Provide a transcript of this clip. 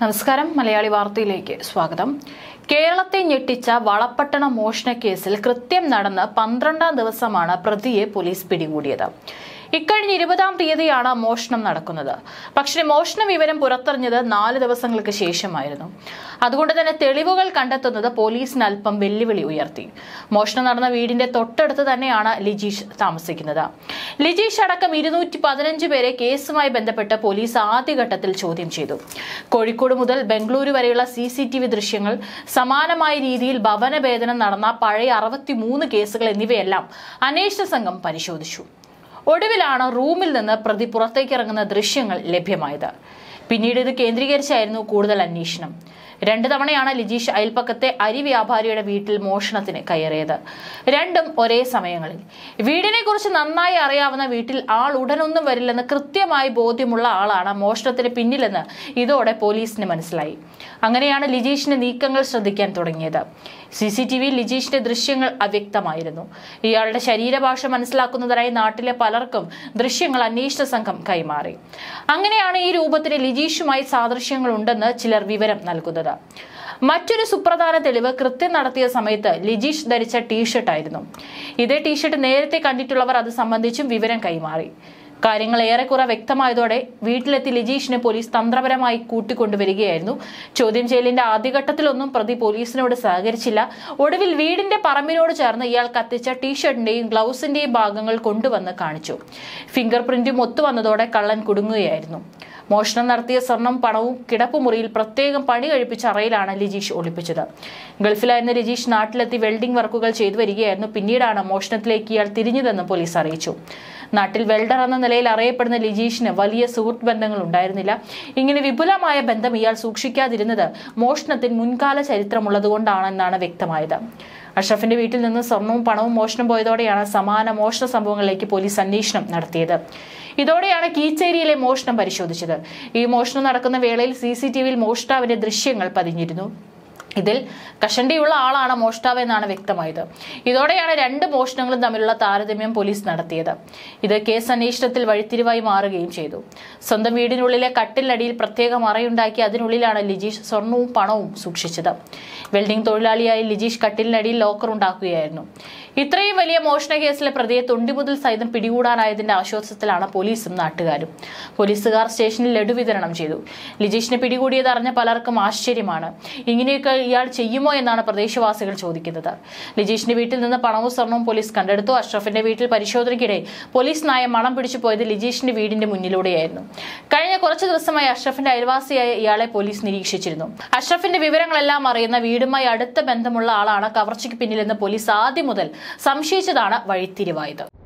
നമസ്കാരം മലയാളി വാർത്തയിലേക്ക് സ്വാഗതം കേരളത്തെ ഞെട്ടിച്ച വളപ്പട്ടണ മോഷണ കേസിൽ കൃത്യം നടന്ന് പന്ത്രണ്ടാം ദിവസമാണ് പ്രതിയെ പോലീസ് പിടികൂടിയത് ഇക്കഴിഞ്ഞ ഇരുപതാം തീയതിയാണ് മോഷണം നടക്കുന്നത് പക്ഷേ മോഷണ വിവരം പുറത്തറിഞ്ഞത് നാല് ദിവസങ്ങൾക്ക് ശേഷമായിരുന്നു അതുകൊണ്ട് തന്നെ തെളിവുകൾ കണ്ടെത്തുന്നത് പോലീസിന് അല്പം വെല്ലുവിളി ഉയർത്തി മോഷണം നടന്ന വീടിന്റെ തൊട്ടടുത്ത് തന്നെയാണ് ലിജീഷ് താമസിക്കുന്നത് ലിജീഷ് അടക്കം ഇരുന്നൂറ്റി പതിനഞ്ച് പേരെ കേസുമായി ബന്ധപ്പെട്ട് പോലീസ് ആദ്യഘട്ടത്തിൽ ചോദ്യം ചെയ്തു കോഴിക്കോട് മുതൽ ബംഗളൂരു വരെയുള്ള സി സി ടി വി ദൃശ്യങ്ങൾ സമാനമായ രീതിയിൽ ഭവനഭേദനം നടന്ന പഴയ അറുപത്തിമൂന്ന് കേസുകൾ എന്നിവയെല്ലാം അന്വേഷണ സംഘം പരിശോധിച്ചു ഒടുവിലാണ് റൂമിൽ നിന്ന് പ്രതി പുറത്തേക്കിറങ്ങുന്ന ദൃശ്യങ്ങൾ ലഭ്യമായത് പിന്നീട് ഇത് കേന്ദ്രീകരിച്ചായിരുന്നു കൂടുതൽ അന്വേഷണം രണ്ടു തവണയാണ് ലിജീഷ് അയൽപ്പക്കത്തെ അരി വ്യാപാരിയുടെ വീട്ടിൽ മോഷണത്തിന് കയറിയത് രണ്ടും ഒരേ സമയങ്ങളിൽ വീടിനെ കുറിച്ച് നന്നായി അറിയാവുന്ന വീട്ടിൽ ആൾ ഉടനൊന്നും വരില്ലെന്ന് കൃത്യമായി ബോധ്യമുള്ള ആളാണ് മോഷണത്തിന് പിന്നിലെന്ന് ഇതോടെ പോലീസിന് മനസ്സിലായി അങ്ങനെയാണ് ലിജീഷിന്റെ നീക്കങ്ങൾ ശ്രദ്ധിക്കാൻ തുടങ്ങിയത് സി സി ടി വിയിൽ ലിജീഷിന്റെ ദൃശ്യങ്ങൾ അവ്യക്തമായിരുന്നു ഇയാളുടെ ശരീരഭാഷ മനസ്സിലാക്കുന്നതിനായി നാട്ടിലെ പലർക്കും ദൃശ്യങ്ങൾ അന്വേഷണ സംഘം കൈമാറി അങ്ങനെയാണ് ഈ രൂപത്തിന് ലിജീഷുമായി സാദൃശ്യങ്ങൾ ഉണ്ടെന്ന് ചിലർ വിവരം നൽകുന്നത് മറ്റൊരു സുപ്രധാന തെളിവ് കൃത്യം നടത്തിയ സമയത്ത് ലിജീഷ് ധരിച്ച ടീഷർട്ട് ആയിരുന്നു ഇതേ ടീഷർട്ട് നേരത്തെ കണ്ടിട്ടുള്ളവർ അത് സംബന്ധിച്ചും വിവരം കൈമാറി കാര്യങ്ങൾ ഏറെക്കുറെ വ്യക്തമായതോടെ വീട്ടിലെത്തി ലിജീഷിനെ പോലീസ് തന്ത്രപരമായി കൂട്ടിക്കൊണ്ടുവരികയായിരുന്നു ചോദ്യം ചെയ്യലിന്റെ ആദ്യഘട്ടത്തിലൊന്നും പ്രതി പോലീസിനോട് സഹകരിച്ചില്ല ഒടുവിൽ വീടിന്റെ പറമ്പിനോട് ചേർന്ന് ഇയാൾ കത്തിച്ച ടീഷർട്ടിന്റെയും ഗ്ലൗസിന്റെയും ഭാഗങ്ങൾ കൊണ്ടുവന്ന് കാണിച്ചു ഫിംഗർ പ്രിന്റും ഒത്തുവന്നതോടെ കള്ളൻ കുടുങ്ങുകയായിരുന്നു മോഷണം നടത്തിയ സ്വർണം പണവും കിടപ്പുമുറിയിൽ പ്രത്യേകം പണി കഴിപ്പിച്ച അറയിലാണ് ലിജീഷ് ഒളിപ്പിച്ചത് ഗൾഫിലായിരുന്ന ലിജീഷ് നാട്ടിലെത്തി വെൽഡിംഗ് വർക്കുകൾ ചെയ്തു വരികയായിരുന്നു പിന്നീടാണ് മോഷണത്തിലേക്ക് ഇയാൾ തിരിഞ്ഞതെന്ന് പോലീസ് അറിയിച്ചു നാട്ടിൽ വെൽഡർ എന്ന നിലയിൽ അറിയപ്പെടുന്ന ലിജീഷിന് വലിയ സുഹൃത്ത് ബന്ധങ്ങൾ ഉണ്ടായിരുന്നില്ല ഇങ്ങനെ വിപുലമായ ബന്ധം ഇയാൾ സൂക്ഷിക്കാതിരുന്നത് മോഷണത്തിന് മുൻകാല ചരിത്രമുള്ളതുകൊണ്ടാണെന്നാണ് വ്യക്തമായത് അഷ്റഫിന്റെ വീട്ടിൽ നിന്ന് സ്വർണവും പണവും മോഷണം പോയതോടെയാണ് സമാന മോഷണ സംഭവങ്ങളിലേക്ക് പോലീസ് അന്വേഷണം നടത്തിയത് ഇതോടെയാണ് കീച്ചേരിയിലെ മോഷണം പരിശോധിച്ചത് ഈ മോഷണം നടക്കുന്ന വേളയിൽ സി സി ടി വിയിൽ മോഷ്ടാവിന്റെ ദൃശ്യങ്ങൾ പതിഞ്ഞിരുന്നു ഇതിൽ കഷണ്ടിയുള്ള ആളാണ് മോഷ്ടാവ് എന്നാണ് വ്യക്തമായത് ഇതോടെയാണ് രണ്ട് മോഷണങ്ങളും തമ്മിലുള്ള താരതമ്യം പോലീസ് നടത്തിയത് ഇത് കേസ് അന്വേഷണത്തിൽ വഴിത്തിരിവായി മാറുകയും ചെയ്തു സ്വന്തം വീടിനുള്ളിലെ കട്ടിലടിയിൽ പ്രത്യേക മറയുണ്ടാക്കി അതിനുള്ളിലാണ് ലിജീഷ് സ്വർണവും പണവും സൂക്ഷിച്ചത് വെൽഡിംഗ് തൊഴിലാളിയായി ലിജീഷ് കട്ടിലിനടിയിൽ ലോക്കർ ഉണ്ടാക്കുകയായിരുന്നു ഇത്രയും വലിയ മോഷണ കേസിലെ പ്രതിയെ തൊണ്ടിമുതൽ സഹിതം പിടികൂടാനായതിന്റെ ആശ്വാസത്തിലാണ് പോലീസും നാട്ടുകാരും പോലീസുകാർ സ്റ്റേഷനിൽ ലഡു വിതരണം ചെയ്തു ലിജീഷിനെ പിടികൂടിയത് അറിഞ്ഞ പലർക്കും ആശ്ചര്യമാണ് ഇങ്ങനെയൊക്കെ ഇയാൾ ചെയ്യുമോ എന്നാണ് പ്രദേശവാസികൾ ചോദിക്കുന്നത് ലിജീഷിന്റെ വീട്ടിൽ നിന്ന് പണവും സ്വർണവും പോലീസ് കണ്ടെടുത്തു അഷ്റഫിന്റെ വീട്ടിൽ പരിശോധനയ്ക്കിടെ പോലീസ് നായ മണം പിടിച്ചു പോയത് ലിജീഷിന്റെ വീടിന്റെ മുന്നിലൂടെയായിരുന്നു കഴിഞ്ഞ കുറച്ചു ദിവസമായി അഷ്റഫിന്റെ അയൽവാസിയായ ഇയാളെ പോലീസ് നിരീക്ഷിച്ചിരുന്നു അഷ്റഫിന്റെ വിവരങ്ങളെല്ലാം അറിയുന്ന വീടുമായി അടുത്ത ബന്ധമുള്ള ആളാണ് കവർച്ചയ്ക്ക് പിന്നിലെന്ന് പോലീസ് ആദ്യം മുതൽ സംശയിച്ചതാണ് വഴിത്തിരിവായത്